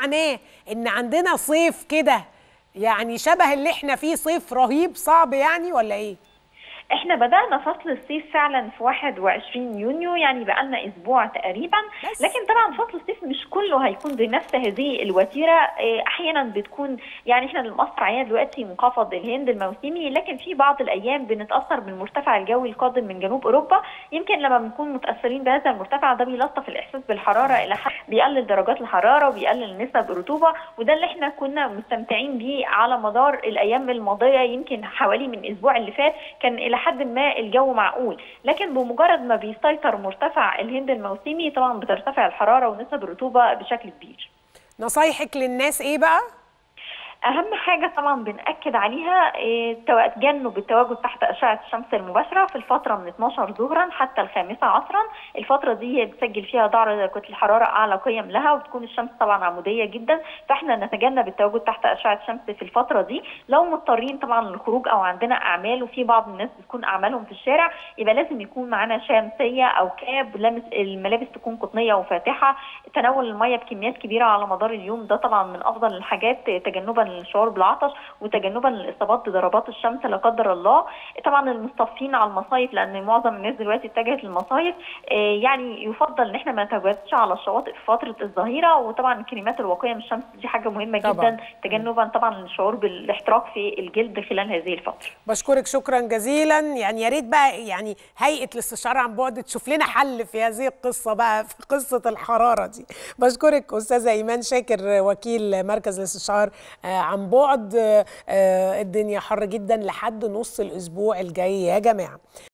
معناه ان عندنا صيف كده يعني شبه اللي احنا فيه صيف رهيب صعب يعني ولا ايه احنا بدأنا فصل الصيف فعلا في 21 يونيو يعني بقالنا اسبوع تقريبا بس. لكن طبعا فصل الصيف مش كله هيكون بنفس هذه الوتيره اه، احيانا بتكون يعني احنا مصر عيان دلوقتي منخفض الهند الموسمي لكن في بعض الايام بنتاثر بالمرتفع الجوي القادم من جنوب اوروبا يمكن لما بنكون متاثرين بهذا المرتفع ده بيلطف الاحساس بالحراره الى حد بيقلل درجات الحراره وبيقلل نسب الرطوبه وده اللي احنا كنا مستمتعين بيه على مدار الايام الماضيه يمكن حوالي من الاسبوع اللي فات كان الى حد ما الجو معقول لكن بمجرد ما بيسيطر مرتفع الهند الموسمي طبعا بترتفع الحراره ونسب الرطوبه بشكل كبير نصايحك للناس ايه بقى اهم حاجه طبعا بناكد عليها إيه، تو- تجنب التواجد تحت اشعه الشمس المباشره في الفتره من 12 ظهرا حتى الخامسه عصرا الفتره دي هي بتسجل فيها درجه الحراره اعلى قيم لها وبتكون الشمس طبعا عموديه جدا فاحنا نتجنب التواجد تحت اشعه الشمس في الفتره دي لو مضطرين طبعا للخروج او عندنا اعمال وفي بعض الناس بتكون اعمالهم في الشارع يبقى لازم يكون معانا شمسيه او كاب لمس الملابس تكون قطنيه وفاتحه تناول الميه بكميات كبيره على مدار اليوم ده طبعا من افضل الحاجات تجنبا للشعور بالعطش وتجنبا للاصابات بضربات الشمس لا قدر الله طبعا المصطفين على المصايف لان معظم الناس دلوقتي اتجهت للمصايف آه، يعني يفضل ان احنا ما نتواجدش على الشواطئ في فتره الظهيره وطبعا الكريمات الواقيه من الشمس دي حاجه مهمه طبعاً. جدا تجنبا طبعا للشعور بالاحتراق في الجلد خلال هذه الفتره بشكرك شكرا جزيلا يعني يا ريت بقى يعني هيئه الاستشاره عن بعد تشوف لنا حل في هذه القصه بقى في قصه الحراره دي بشكرك استاذه ايمان شاكر وكيل مركز الاستشعار آه، عن بعد آه، آه، الدنيا حر جدا لحد نص الاسبوع الجاي يا جماعه